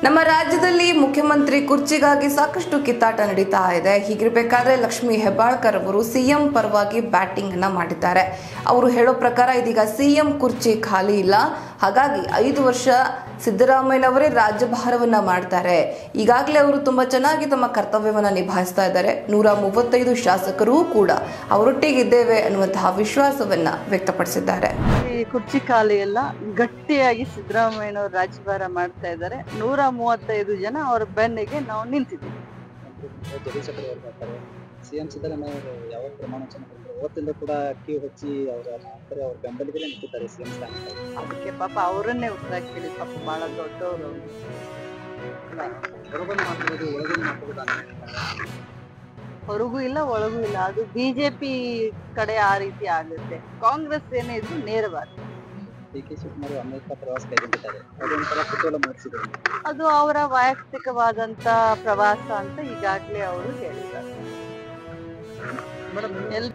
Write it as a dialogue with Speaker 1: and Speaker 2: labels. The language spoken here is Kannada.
Speaker 1: ನಮ್ಮ ರಾಜ್ಯದಲ್ಲಿ ಮುಖ್ಯಮಂತ್ರಿ ಕುರ್ಚಿಗಾಗಿ ಸಾಕಷ್ಟು ಕಿತ್ತಾಟ ನಡೀತಾ ಇದೆ ಹೀಗಿರಬೇಕಾದ್ರೆ ಲಕ್ಷ್ಮಿ ಹೆಬ್ಬಾಳ್ಕರ್ ಅವರು ಸಿಎಂ ಪರವಾಗಿ ಬ್ಯಾಟಿಂಗ್ ಅನ್ನ ಮಾಡಿದ್ದಾರೆ ಅವರು ಹೇಳೋ ಪ್ರಕಾರ ಇದೀಗ ಸಿಎಂ ಕುರ್ಚಿ ಖಾಲಿ ಇಲ್ಲ ಹಾಗಾಗಿ ಐದು ವರ್ಷ ಸಿದ್ದರಾಮಯ್ಯನವರೇ ರಾಜ್ಯಭಾರವನ್ನ ಮಾಡ್ತಾರೆ ಈಗಾಗಲೇ ಅವರು ತುಂಬಾ ಚೆನ್ನಾಗಿ ತಮ್ಮ ಕರ್ತವ್ಯವನ್ನ ನಿಭಾಯಿಸ್ತಾ ಇದ್ದಾರೆ ನೂರ ಮೂವತ್ತೈದು ಶಾಸಕರೂ ಕೂಡ ಅವರೊಟ್ಟಿಗಿದ್ದೇವೆ ಅನ್ನುವಂತಹ ವಿಶ್ವಾಸವನ್ನ ವ್ಯಕ್ತಪಡಿಸಿದ್ದಾರೆ
Speaker 2: ಈ ಕುರ್ಚಿ ಖಾಲಿ ಎಲ್ಲ ಗಟ್ಟಿಯಾಗಿ ಸಿದ್ದರಾಮಯ್ಯನವರು ರಾಜ್ಯಭಾರ ಮಾಡ್ತಾ ಇದ್ದಾರೆ ನೂರ ಮೂವತ್ತೈದು ಜನ ಅವರ ಬೆನ್ನಿಗೆ ನಾವು ನಿಂತಿದ್ದೀವಿ
Speaker 3: ಜಗದೀಶ್ ಶೆಟ್ಟರ್ ಅವರು ಬರ್ತಾರೆ ಸಿಎಂ ಸಿದ್ದರಾಮಯ್ಯ ಅವರು ಯಾವ ಪ್ರಮಾಣ ವಚನ ಕೊಟ್ಟರು ಅವತ್ತಿಂದ ಕೂಡ ಕ್ಯೂ ಹಚ್ಚಿ ಅವರ ಅಂದರೆ ಅವ್ರ ಬೆಂಬಲಿಗರೇ ನಿಂತಿದ್ದಾರೆ ಸಿಎಂ ಸ್ಥಾನಕ್ಕೆ
Speaker 2: ಅದಕ್ಕೆ ಪಾಪ ಅವರನ್ನೇ ಉತ್ತರ ಕೇಳಿ ಪಾಪ ಬಹಳ ದೊಡ್ಡವರು
Speaker 3: ಹೊರಗೊಂದು ಮಾತಾಡೋದು ಒಳಗೊಂದು ಮಾತಾಡೋದು ಅಂತ
Speaker 2: ಹೊರಗೂ ಇಲ್ಲ ಒಳಗೂ ಇಲ್ಲ ಅದು ಬಿಜೆಪಿ ಕಡೆ ಆ ರೀತಿ ಆಗುತ್ತೆ ಕಾಂಗ್ರೆಸ್ ಏನೇ ಇದ್ರು ನೇರವಾದ
Speaker 3: ಡಿ ಕೆ ಶಿವಕುಮಾರ್ ಅಮೆರಿಕ ಪ್ರವಾಸ ಕೈಗೊಂಡಿದ್ದಾರೆ ಅದೊಂಥರ ಕುತೂಹಲ ಮೂಡಿಸಿದೆ
Speaker 2: ಅದು ಅವರ ವೈಯಕ್ತಿಕವಾದಂತ ಪ್ರವಾಸ ಅಂತ ಈಗಾಗಲೇ ಅವರು ಹೇಳಿದ್ದಾರೆ
Speaker 3: ಮೇಡಮ್
Speaker 2: ಎಲ್